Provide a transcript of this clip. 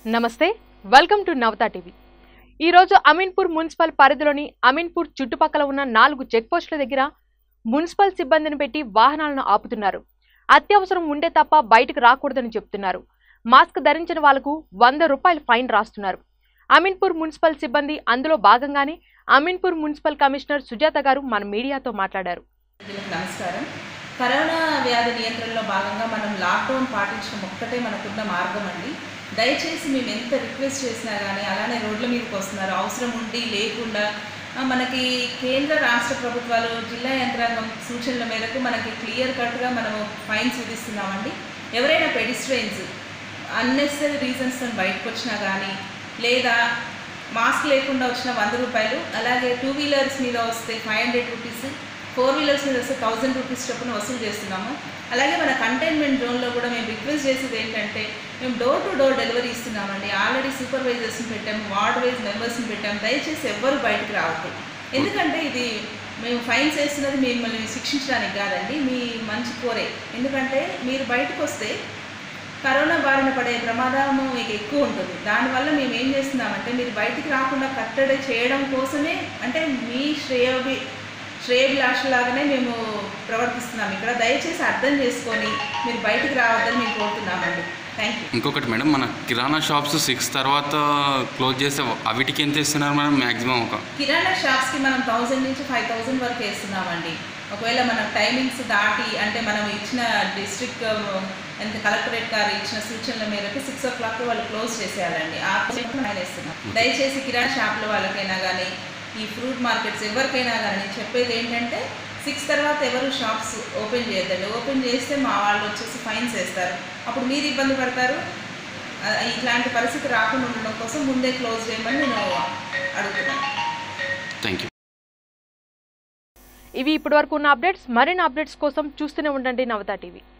నమస్తే welcome to Navata TV ఈరోజు Ameenpur municipal పరిధిలోని అమీన్పూర్ చుట్టుపక్కల ఉన్న నాలుగు చెక్ పోస్టుల దగ్గర మున్సిపల్ సిబ్బందిని పెట్టి వాహనాలను ఆపుతున్నారు అత్యవసరం ఉంటే తప్ప బయటకు రాకూడదని చెప్తున్నారు మాస్క్ ధరించిన వాళ్లకు వంద రూపాయలు ఫైన్ రాస్తున్నారు అమీన్పూర్ మున్సిపల్ సిబ్బంది అందులో భాగంగానే అమీన్పూర్ మున్సిపల్ కమిషనర్ సుజాత గారు మన మీడియాతో మాట్లాడారు వీళ్ళకి నమస్కారం కరోనా వ్యాధి నియంత్రణలో భాగంగా మనం లాక్డౌన్ పాటించడం ఒక్కటే మనకున్న మార్గం అండి దయచేసి మేము ఎంత రిక్వెస్ట్ చేసినా కానీ అలానే రోడ్ల మీదకి వస్తున్నారు అవసరం ఉండి లేకుండా ఆ, మనకి కేంద్ర రాష్ట్ర ప్రభుత్వాలు జిల్లా యంత్రాంగం సూచనల మేరకు మనకి క్లియర్ కట్గా మనము ఫైన్స్ విధిస్తున్నామండి ఎవరైనా పెడిస్ట్రైన్స్ అన్నెసరీ రీజన్స్తో బయటకు వచ్చినా కానీ లేదా మాస్క్ లేకుండా వచ్చిన వంద రూపాయలు అలాగే టూ వీలర్స్ మీద వస్తే five hundred rupees four wheelers మీద వస్తే థౌజండ్ రూపీస్ చొప్పున వసూలు చేస్తున్నాము అలాగే మన కంటైన్మెంట్ జోన్లో కూడా మేము రిక్వెస్ట్ చేసేది ఏంటంటే మేము డోర్ టు డోర్ డెలివరీ ఇస్తున్నామండి ఆల్రెడీ సూపర్వైజర్స్ని పెట్టాము వార్డ్ వైజ్ మెంబర్స్ని పెట్టాము దయచేసి ఎవ్వరు బయటకు రావద్దు ఎందుకంటే ఇది మేము ఫైన్స్ వేస్తున్నది మిమ్మల్ని శిక్షించడానికి కాదండి మీ మంచి కోరే ఎందుకంటే మీరు బయటకు వస్తే కరోనా బారిన పడే ప్రమాదము మీకు ఎక్కువ ఉంటుంది దానివల్ల మేము ఏం చేస్తున్నామంటే మీరు బయటికి రాకుండా కట్టడి చేయడం కోసమే అంటే మీ శ్రేయోభి శ్రేయభిలాషలాగానే మేము ప్రవర్తిస్తున్నాం ఇక్కడ దయచేసి అర్థం చేసుకొని మీరు బయటికి రావద్దని మేము కోరుతున్నామండి థ్యాంక్ యూ ఇంకొకటి మేడం మన కిరాణా షాప్స్ సిక్స్ తర్వాత క్లోజ్ చేస్తే అవిటికి ఎంత ఇస్తున్నారు మేడం మ్యాక్సిమం ఒక కిరాణా షాప్స్కి మనం థౌజండ్ నుంచి ఫైవ్ థౌజండ్ వరకు వేస్తున్నామండి ఒకవేళ మన టైమింగ్స్ దాటి అంటే మనం ఇచ్చిన డిస్ట్రిక్ట్ ఎంత కలెక్టరేట్ గారు ఇచ్చిన సూచనల మేరకు సిక్స్ ఓ క్లాక్ వాళ్ళు క్లోజ్ చేసేయాలండి ఆ కోసం ఆయన వేస్తున్నాం దయచేసి కిరాణా షాపుల వాళ్ళకైనా కానీ ఈ ఫ్రూట్ మార్కెట్స్ ఎవరికైనా కానీ నేను చెప్పేది ఏంటంటే సిక్స్ తర్వాత ఎవరు షాప్స్ ఓపెన్ చేయొద్దండి ఓపెన్ చేస్తే మా వాళ్ళు వచ్చేసి ఫైన్స్ వేస్తారు అప్పుడు మీరు ఇబ్బంది పడతారు ఆ, ఇట్లాంటి పరిస్థితి రాకుండా ఉండడం కోసం ముందే క్లోజ్ చేయమని నేను అడుగుతున్నాను థ్యాంక్ యూ ఇవి ఇప్పటివరకు ఉన్న అప్డేట్స్ మరిన్ని అప్డేట్స్ కోసం చూస్తూనే ఉండండి నవతా టీవీ